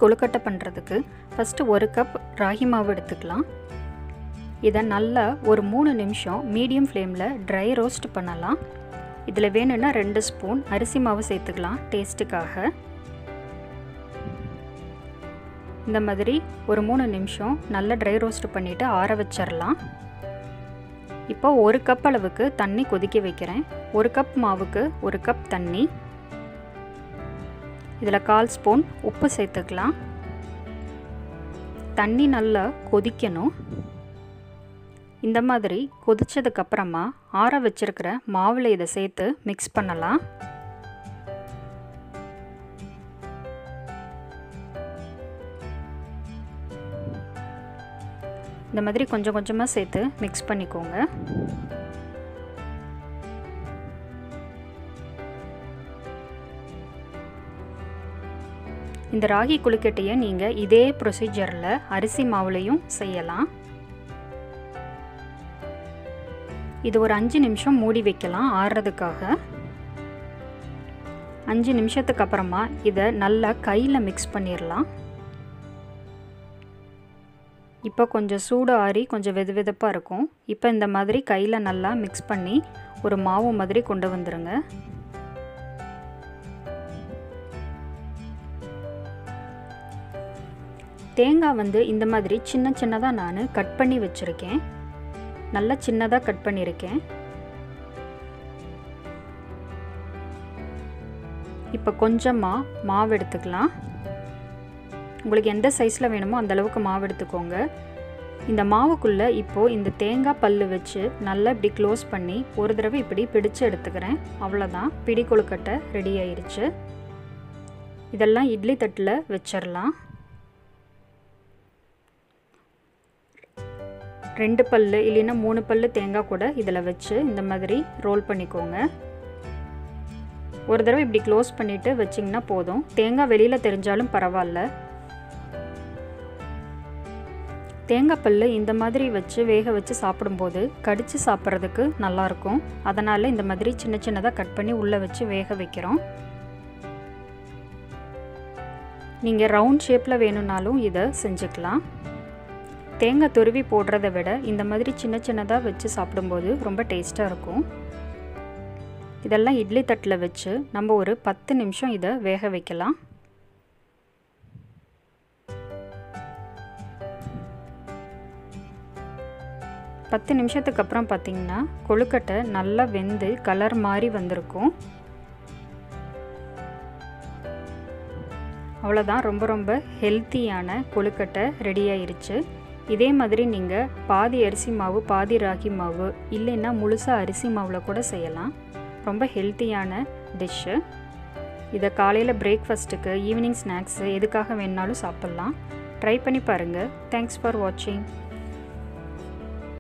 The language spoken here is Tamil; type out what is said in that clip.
கொழுக்கட்டை பண்ணுறதுக்கு ஃபஸ்ட்டு ஒரு கப் ராகி மாவு எடுத்துக்கலாம் இதை நல்லா ஒரு மூணு நிமிஷம் மீடியம் ஃப்ளேமில் ட்ரை ரோஸ்ட் பண்ணலாம் இதில் வேணும்னா ரெண்டு ஸ்பூன் அரிசி மாவு சேர்த்துக்கலாம் டேஸ்ட்டுக்காக இந்த மாதிரி ஒரு மூணு நிமிஷம் நல்லா ட்ரை ரோஸ்ட் பண்ணிவிட்டு ஆற வச்சிடலாம் இப்போ ஒரு கப் அளவுக்கு தண்ணி கொதிக்க வைக்கிறேன் ஒரு கப் மாவுக்கு ஒரு கப் தண்ணி இதில் கால் ஸ்பூன் உப்பு சேர்த்துக்கலாம் தண்ணி நல்லா கொதிக்கணும் இந்த மாதிரி கொதிச்சதுக்கப்புறமா ஆற வச்சிருக்கிற மாவில் இதை சேர்த்து மிக்ஸ் பண்ணலாம் இந்த மாதிரி கொஞ்சம் கொஞ்சமாக சேர்த்து மிக்ஸ் பண்ணிக்கோங்க இந்த ராகி குழுக்கட்டையை நீங்கள் இதே ப்ரொசீஜரில் அரிசி மாவுலையும் செய்யலாம் இது ஒரு அஞ்சு நிமிஷம் மூடி வைக்கலாம் ஆறுறதுக்காக அஞ்சு நிமிஷத்துக்கு அப்புறமா இதை நல்லா கையில் மிக்ஸ் பண்ணிடலாம் இப்போ கொஞ்சம் சூடு ஆறி கொஞ்சம் வெது வெதுப்பாக இருக்கும் இப்போ இந்த மாதிரி கையில் நல்லா மிக்ஸ் பண்ணி ஒரு மாவு மாதிரி கொண்டு வந்துடுங்க தேங்காய் வந்து இந்த மாதிரி சின்ன சின்னதாக நான் கட் பண்ணி வச்சுருக்கேன் நல்லா சின்னதாக கட் பண்ணியிருக்கேன் இப்போ கொஞ்சமாக மாவு எடுத்துக்கலாம் உங்களுக்கு எந்த சைஸில் வேணுமோ அந்த அளவுக்கு மாவு எடுத்துக்கோங்க இந்த மாவுக்குள்ளே இப்போது இந்த தேங்காய் பல் வச்சு நல்லா இப்படி க்ளோஸ் பண்ணி ஒரு தடவை இப்படி பிடிச்சு எடுத்துக்கிறேன் அவ்வளோதான் பிடி கொழுக்கட்டை ரெடி ஆயிடுச்சு இதெல்லாம் இட்லி தட்டில் வச்சிடலாம் ரெண்டு பல் இல்லைன்னா மூணு பல் தேங்காய் கூட இதில் வச்சு இந்த மாதிரி ரோல் பண்ணிக்கோங்க ஒரு தடவை இப்படி க்ளோஸ் பண்ணிவிட்டு வச்சிங்கன்னா போதும் தேங்காய் வெளியில் தெரிஞ்சாலும் பரவாயில்ல தேங்காய் பல் இந்த மாதிரி வச்சு வேக வச்சு சாப்பிடும்போது கடித்து சாப்பிட்றதுக்கு நல்லாயிருக்கும் அதனால் இந்த மாதிரி சின்ன சின்னதாக கட் பண்ணி உள்ளே வச்சு வேக வைக்கிறோம் நீங்கள் ரவுண்ட் ஷேப்பில் வேணும்னாலும் இதை செஞ்சுக்கலாம் தேங்காய் துருவி போடுறத விட இந்த மாதிரி சின்ன சின்னதாக வச்சு சாப்பிடும்போது ரொம்ப டேஸ்ட்டாக இருக்கும் இதெல்லாம் இட்லி தட்டில் வச்சு நம்ம ஒரு பத்து நிமிஷம் இதை வேக வைக்கலாம் பத்து நிமிஷத்துக்கு அப்புறம் பார்த்திங்கன்னா கொழுக்கட்டை நல்லா வெந்து கலர் மாதிரி வந்திருக்கும் அவ்வளோதான் ரொம்ப ரொம்ப ஹெல்த்தியான கொழுக்கட்டை ரெடி ஆயிருச்சு இதே மாதிரி நீங்கள் பாதி அரிசி மாவு பாதி ராகி மாவு இல்லைன்னா முழுசாக அரிசி மாவில் கூட செய்யலாம் ரொம்ப ஹெல்த்தியான டிஷ்ஷு இதை காலையில் பிரேக்ஃபாஸ்ட்டுக்கு ஈவினிங் ஸ்நாக்ஸு எதுக்காக வேணுனாலும் சாப்பிட்லாம் ட்ரை பண்ணி பாருங்கள் தேங்க்ஸ் ஃபார் வாட்சிங்